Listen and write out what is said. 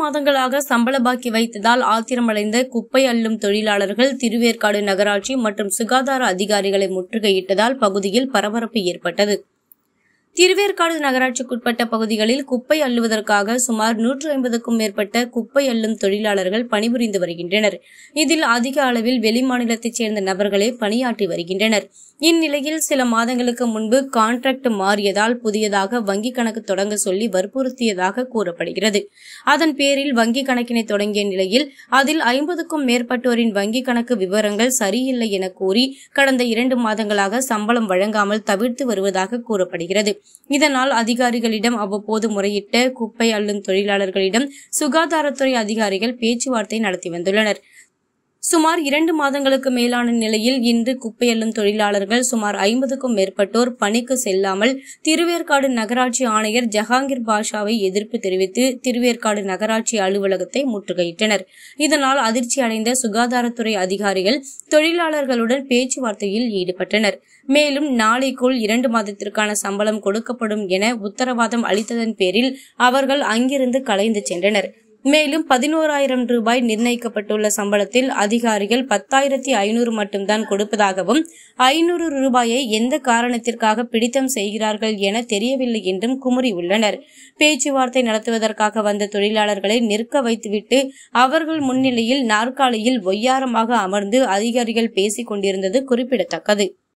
மாதங்களாக சம்பள பாக்கி வைத்ததால் ஆத்திரமடைந்த குப்பை அள்ளும் தொழிலாளர்கள் திருவேற்காடு நகராட்சி மற்றும் சுகாதார அதிகாரிகளை முற்றுகையிட்டதால் பகுதியில் பரபரப்பு ஏற்பட்டது திருவேற்காடு நகராட்சிக்குட்பட்ட பகுதிகளில் குப்பை அள்ளுவதற்காக சுமார் நூற்று ஐம்பதுக்கும் மேற்பட்ட குப்பை அள்ளும் தொழிலாளர்கள் பணிபுரிந்து வருகின்றனர் இதில் அதிக அளவில் வெளிமாநிலத்தைச் சேர்ந்த நபர்களே பணியாற்றி வருகின்றனர் இந்நிலையில் சில மாதங்களுக்கு முன்பு கான்ட்ராக்ட் மாறியதால் புதியதாக வங்கிக் கணக்கு தொடங்க சொல்லி வற்புறுத்தியதாக கூறப்படுகிறது அதன் பேரில் வங்கிக் கணக்கினை தொடங்கிய நிலையில் அதில் ஐம்பதுக்கும் மேற்பட்டோரின் வங்கிக் கணக்கு விவரங்கள் சரியில்லை என கூறி கடந்த இரண்டு மாதங்களாக சம்பளம் வழங்காமல் தவிர்த்து வருவதாக கூறப்படுகிறது இதனால் அதிகாரிகளிடம் அவ்வப்போது முறையிட்ட குப்பை அள்ளும் தொழிலாளர்களிடம் சுகாதாரத்துறை அதிகாரிகள் பேச்சுவார்த்தை நடத்தி வந்துள்ளனர் சுமார் இரண்டு மாதங்களுக்கு மேலான நிலையில் இன்று குப்பை அள்ளும் தொழிலாளர்கள் சுமார் ஐம்பதுக்கும் மேற்பட்டோர் பணிக்கு செல்லாமல் திருவேற்காடு நகராட்சி ஆணையர் ஜஹாங்கீர் பாஷாவை எதிர்ப்பு தெரிவித்து திருவேற்காடு நகராட்சி அலுவலகத்தை முற்றுகையிட்டனர் இதனால் அதிர்ச்சி அடைந்த சுகாதாரத்துறை அதிகாரிகள் தொழிலாளர்களுடன் பேச்சுவார்த்தையில் ஈடுபட்டனர் மேலும் நாளைக்குள் இரண்டு மாதத்திற்கான சம்பளம் கொடுக்கப்படும் என உத்தரவாதம் அளித்ததன் பேரில் அவர்கள் அங்கிருந்து கலைந்து சென்றனர் மேலும் பதினோராயிரம் ரூபாய் நிர்ணயிக்கப்பட்டுள்ள சம்பளத்தில் அதிகாரிகள் பத்தாயிரத்தி ஐநூறு மட்டும்தான் கொடுப்பதாகவும் ஐநூறு ரூபாயை எந்த காரணத்திற்காக பிடித்தம் செய்கிறார்கள் என தெரியவில்லை என்றும் குமுறியுள்ளனர் பேச்சுவார்த்தை நடத்துவதற்காக வந்த தொழிலாளர்களை நிற்க வைத்துவிட்டு அவர்கள் முன்னிலையில் நாற்காலியில் ஒய்யாரமாக அமர்ந்து அதிகாரிகள் பேசிக் கொண்டிருந்தது குறிப்பிடத்தக்கது